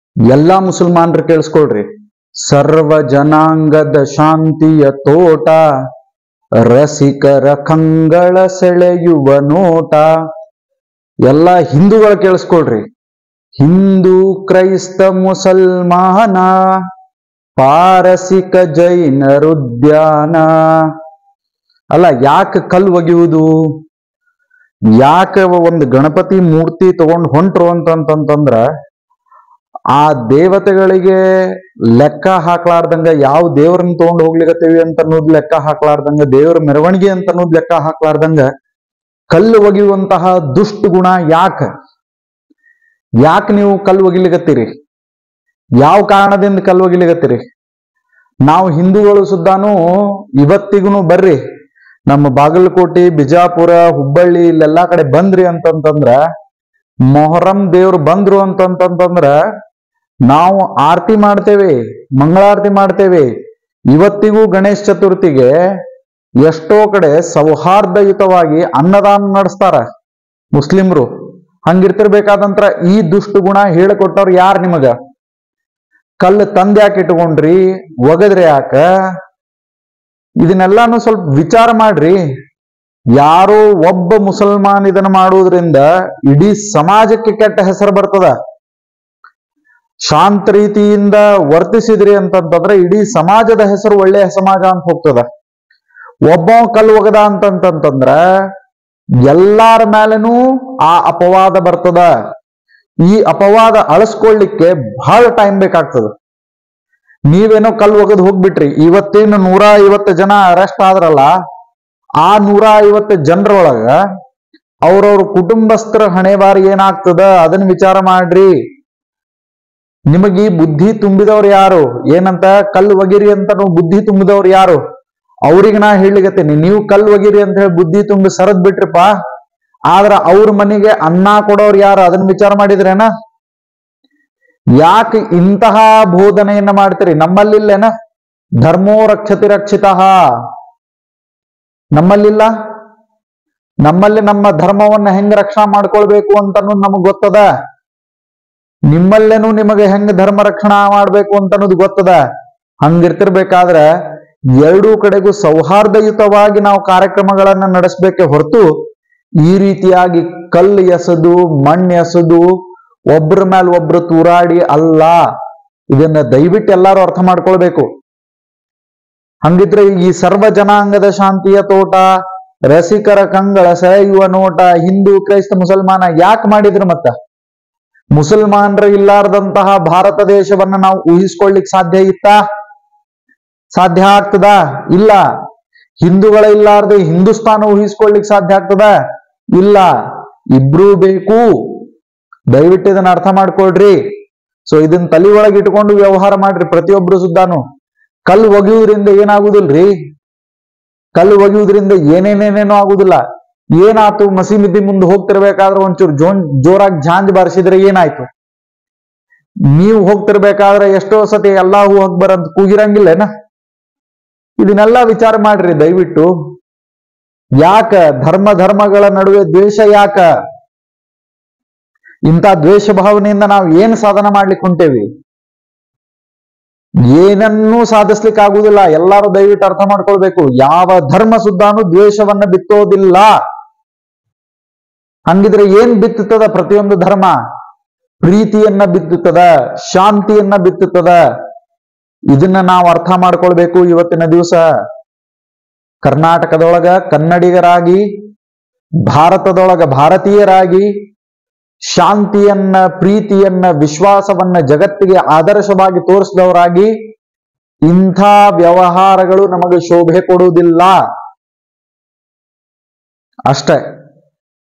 ಎಲ್ಲಾ ಮುಸಲ್ಮಾನರು ಕೇಳಿಸ್ಕೊಳ್ರಿ ಸರ್ವ ಜನಾಂಗದ ಶಾಂತಿಯ ತೋಟ ರಸಿಕರ ಕಂಗಳ ಸೆಳೆಯುವ ನೋಟ ಎಲ್ಲ ಹಿಂದೂಗಳು ಕೇಳಿಸ್ಕೊಳ್ರಿ ಹಿಂದೂ ಕ್ರೈಸ್ತ ಮುಸಲ್ಮಾನ ಪಾರಸಿಕ ಜೈನರುದ್ಯಾನ ಅಲ್ಲ ಯಾಕೆ ಕಲ್ಲು ಒಗೆಯುವುದು ಯಾಕೆ ಒಂದು ಗಣಪತಿ ಮೂರ್ತಿ ತಗೊಂಡು ಹೊಂಟ್ರು ಅಂತಂತಂದ್ರ ಆ ದೇವತೆಗಳಿಗೆ ಲೆಕ್ಕ ಹಾಕ್ಲಾರ್ದಂಗ ಯಾವ ದೇವ್ರನ್ನ ತಗೊಂಡು ಹೋಗ್ಲಿಕತ್ತೀವಿ ಅಂತ ಅನ್ನೋದ್ ಲೆಕ್ಕ ಹಾಕ್ಲಾರ್ದಂಗ ದೇವ್ರ ಮೆರವಣಿಗೆ ಅಂತ ಅನ್ನೋದ್ ಲೆಕ್ಕ ಹಾಕ್ಲಾರ್ದಂಗ ಕಲ್ಲು ಒಗೆಯುವಂತಹ ದುಷ್ಟ ಗುಣ ಯಾಕ ಯಾಕೆ ನೀವು ಕಲ್ಲು ಒಗಿಲಿಕತ್ತೀರಿ ಯಾವ ಕಾರಣದಿಂದ ಕಲ್ಲು ಒಗಿಲಿಕತ್ತೀರಿ ನಾವು ಹಿಂದೂಗಳು ಸುದ್ದಾನು ಇವತ್ತಿಗೂ ಬರ್ರಿ ನಮ್ಮ ಬಾಗಲಕೋಟೆ ಬಿಜಾಪುರ ಹುಬ್ಬಳ್ಳಿ ಇಲ್ಲೆಲ್ಲಾ ಕಡೆ ಬಂದ್ರಿ ಅಂತಂತಂದ್ರ ಮೊಹರಂ ದೇವ್ರು ಬಂದ್ರು ಅಂತಂತಂದ್ರ ನಾವು ಆರತಿ ಮಾಡ್ತೇವೆ ಮಂಗಳಾರತಿ ಮಾಡ್ತೇವೆ ಇವತ್ತಿಗೂ ಗಣೇಶ ಚತುರ್ಥಿಗೆ ಎಷ್ಟೋ ಕಡೆ ಸೌಹಾರ್ದಯುತವಾಗಿ ಅನ್ನದಾನ ನಡೆಸ್ತಾರ ಮುಸ್ಲಿಮ್ರು ಹಂಗಿರ್ತಿರ್ಬೇಕಾದಂತ್ರ ಈ ದುಷ್ಟ ಗುಣ ಹೇಳಿಕೊಟ್ಟವ್ರು ಯಾರು ನಿಮಗ ಕಲ್ಲು ತಂದ್ಯಾಕೆ ಇಟ್ಕೊಂಡ್ರಿ ಒಗದ್ರಿ ಯಾಕ ಇದನ್ನೆಲ್ಲಾನು ಸ್ವಲ್ಪ ವಿಚಾರ ಮಾಡ್ರಿ ಯಾರೋ ಒಬ್ಬ ಮುಸಲ್ಮಾನ್ ಇದನ್ನ ಮಾಡುವುದರಿಂದ ಇಡೀ ಸಮಾಜಕ್ಕೆ ಕೆಟ್ಟ ಹೆಸರು ಬರ್ತದ ಶಾಂತ ರೀತಿಯಿಂದ ವರ್ತಿಸಿದ್ರಿ ಅಂತಂತಂದ್ರೆ ಇಡೀ ಸಮಾಜದ ಹೆಸರು ಒಳ್ಳೆಯ ಸಮಾಜ ಅಂತ ಹೋಗ್ತದ ಒಬ್ಬ ಕಲ್ಲು ಒಗದ ಅಂತಂತಂದ್ರ ಎಲ್ಲಾರ ಮೇಲೆನೂ ಆ ಅಪವಾದ ಬರ್ತದ ಈ ಅಪವಾದ ಅಳಸ್ಕೊಳ್ಳಿಕ್ಕೆ ಬಹಳ ಟೈಮ್ ಬೇಕಾಗ್ತದ ನೀವೇನೋ ಕಲ್ಲು ಒಗದ್ ಹೋಗ್ಬಿಟ್ರಿ ಇವತ್ತೇನು ನೂರ ಐವತ್ತು ಜನ ಅರೆಸ್ಟ್ ಆದ್ರಲ್ಲ ಆ ನೂರ ಐವತ್ತು ಜನರೊಳಗ ಅವ್ರವ್ರ ಕುಟುಂಬಸ್ಥರ ಹಣೆಬಾರಿ ಏನಾಗ್ತದ ಅದನ್ನ ವಿಚಾರ ಮಾಡ್ರಿ ನಿಮಗೆ ಈ ಬುದ್ಧಿ ತುಂಬಿದವ್ರು ಯಾರು ಏನಂತ ಕಲ್ಲು ಒಗಿರಿ ಅಂತ ನಾವು ಬುದ್ಧಿ ತುಂಬಿದವ್ರು ಯಾರು ಅವ್ರಿಗೆ ನಾ ಹೇಳಿಗತ್ತೀನಿ ನೀವು ಕಲ್ಲು ಒಗಿರಿ ಅಂತ ಹೇಳಿ ಬುದ್ಧಿ ತುಂಬಿ ಸರದ್ ಬಿಟ್ರಿಪ್ಪ ಆದ್ರ ಅವ್ರ ಮನೆಗೆ ಅನ್ನ ಕೊಡೋರು ಯಾರು ಅದನ್ನ ವಿಚಾರ ಮಾಡಿದ್ರೇನ ಯಾಕೆ ಇಂತಹ ಬೋಧನೆಯನ್ನ ಮಾಡ್ತೀರಿ ನಮ್ಮಲ್ಲಿಲ್ಲೇನ ಧರ್ಮೋ ರಕ್ಷತಿ ರಕ್ಷಿತ ನಮ್ಮಲ್ಲಿಲ್ಲ ನಮ್ಮಲ್ಲಿ ನಮ್ಮ ಧರ್ಮವನ್ನ ಹೆಂಗ್ ರಕ್ಷಣಾ ಮಾಡ್ಕೊಳ್ಬೇಕು ಅಂತ ಅನ್ನೋದು ನಮಗ್ ಗೊತ್ತದ ನಿಮ್ಮಲ್ಲೇನು ನಿಮಗೆ ಹೆಂಗ್ ಧರ್ಮ ರಕ್ಷಣಾ ಮಾಡ್ಬೇಕು ಅಂತ ಅನ್ನೋದು ಗೊತ್ತದ ಹಂಗಿರ್ತಿರ್ಬೇಕಾದ್ರ ಎರಡೂ ಕಡೆಗೂ ಸೌಹಾರ್ದಯುತವಾಗಿ ನಾವು ಕಾರ್ಯಕ್ರಮಗಳನ್ನ ನಡೆಸಬೇಕೆ ಹೊರತು ಈ ರೀತಿಯಾಗಿ ಕಲ್ಲು ಎಸೆದು ಮಣ್ಣು ಎಸೆದು ಒಬ್ರ ಮೇಲೆ ಒಬ್ರು ತೂರಾಡಿ ಅಲ್ಲ ಇದನ್ನ ದಯವಿಟ್ಟು ಎಲ್ಲಾರು ಅರ್ಥ ಮಾಡ್ಕೊಳ್ಬೇಕು ಹಂಗಿದ್ರೆ ಈ ಸರ್ವ ಜನಾಂಗದ ಶಾಂತಿಯ ತೋಟ ರಸಿಕರ ಕಂಗಳ ಸೆಳೆಯುವ ನೋಟ ಹಿಂದೂ ಕ್ರೈಸ್ತ ಮುಸಲ್ಮಾನ ಯಾಕೆ ಮಾಡಿದ್ರು ಮತ್ತ ಮುಸಲ್ಮಾನರು ಇಲ್ಲಾರ್ದಂತಹ ಭಾರತ ದೇಶವನ್ನ ನಾವು ಊಹಿಸ್ಕೊಳ್ಲಿಕ್ ಸಾಧ್ಯ ಇತ್ತಾ ಸಾಧ್ಯ ಆಗ್ತದ ಇಲ್ಲ ಹಿಂದೂಗಳ ಇಲ್ಲಾರ್ದೆ ಹಿಂದೂಸ್ತಾನ ಊಹಿಸ್ಕೊಳ್ಲಿಕ್ ಸಾಧ್ಯ ಆಗ್ತದ ಇಲ್ಲ ಇಬ್ರೂ ಬೇಕು ದಯವಿಟ್ಟು ಇದನ್ನ ಅರ್ಥ ಮಾಡ್ಕೊಳ್ರಿ ಸೊ ಇದನ್ನ ತಲೆ ಒಳಗೆ ಇಟ್ಕೊಂಡು ವ್ಯವಹಾರ ಮಾಡ್ರಿ ಪ್ರತಿಯೊಬ್ರು ಸುದ್ದಾನು ಕಲ್ಲು ಒಗೆಯುವುದರಿಂದ ಏನಾಗುದಿಲ್ರಿ ಕಲ್ಲು ಒಗೆಯುವುದರಿಂದ ಏನೇನೇನೇನೋ ಆಗುದಿಲ್ಲ ಏನಾತು ಮಸೀಮತಿ ಮುಂದೆ ಹೋಗ್ತಿರ್ಬೇಕಾದ್ರೆ ಒಂಚೂರು ಜೋನ್ ಜೋರಾಗಿ ಝಾಂಜ್ ಬಾರಿಸಿದ್ರೆ ಏನಾಯ್ತು ನೀವು ಹೋಗ್ತಿರ್ಬೇಕಾದ್ರೆ ಎಷ್ಟೋ ಸತಿ ಎಲ್ಲಾ ಹೂ ಅಕ್ಬರ್ ಅಂತ ಕೂಗಿರಂಗಿಲ್ಲೇನ ಇದನ್ನೆಲ್ಲ ವಿಚಾರ ಮಾಡ್ರಿ ದಯವಿಟ್ಟು ಯಾಕ ಧರ್ಮ ಧರ್ಮಗಳ ನಡುವೆ ದ್ವೇಷ ಯಾಕ ಇಂಥ ದ್ವೇಷ ಭಾವನೆಯಿಂದ ನಾವು ಏನ್ ಸಾಧನ ಮಾಡ್ಲಿಕ್ಕೆ ಹೊಂಟೇವಿ ಏನನ್ನೂ ಸಾಧಿಸ್ಲಿಕ್ಕೆ ಆಗುದಿಲ್ಲ ಎಲ್ಲಾರು ದಯವಿಟ್ಟು ಅರ್ಥ ಮಾಡ್ಕೊಳ್ಬೇಕು ಯಾವ ಧರ್ಮ ಸುದ್ದಾನು ದ್ವೇಷವನ್ನ ಬಿತ್ತೋದಿಲ್ಲ ಹಂಗಿದ್ರೆ ಏನ್ ಬಿತ್ತುತ್ತದ ಪ್ರತಿಯೊಂದು ಧರ್ಮ ಪ್ರೀತಿಯನ್ನ ಬಿತ್ತುತ್ತದ ಶಾಂತಿಯನ್ನ ಬಿತ್ತುತ್ತದ ಇದನ್ನ ನಾವು ಅರ್ಥ ಮಾಡ್ಕೊಳ್ಬೇಕು ಇವತ್ತಿನ ದಿವಸ ಕರ್ನಾಟಕದೊಳಗ ಕನ್ನಡಿಗರಾಗಿ ಭಾರತದೊಳಗ ಭಾರತೀಯರಾಗಿ ಶಾಂತಿಯನ್ನ ಪ್ರೀತಿಯನ್ನ ವಿಶ್ವಾಸವನ್ನ ಜಗತ್ತಿಗೆ ಆದರ್ಶವಾಗಿ ತೋರಿಸಿದವರಾಗಿ ಇಂಥ ವ್ಯವಹಾರಗಳು ನಮಗೆ ಶೋಭೆ ಕೊಡುವುದಿಲ್ಲ ಅಷ್ಟೇ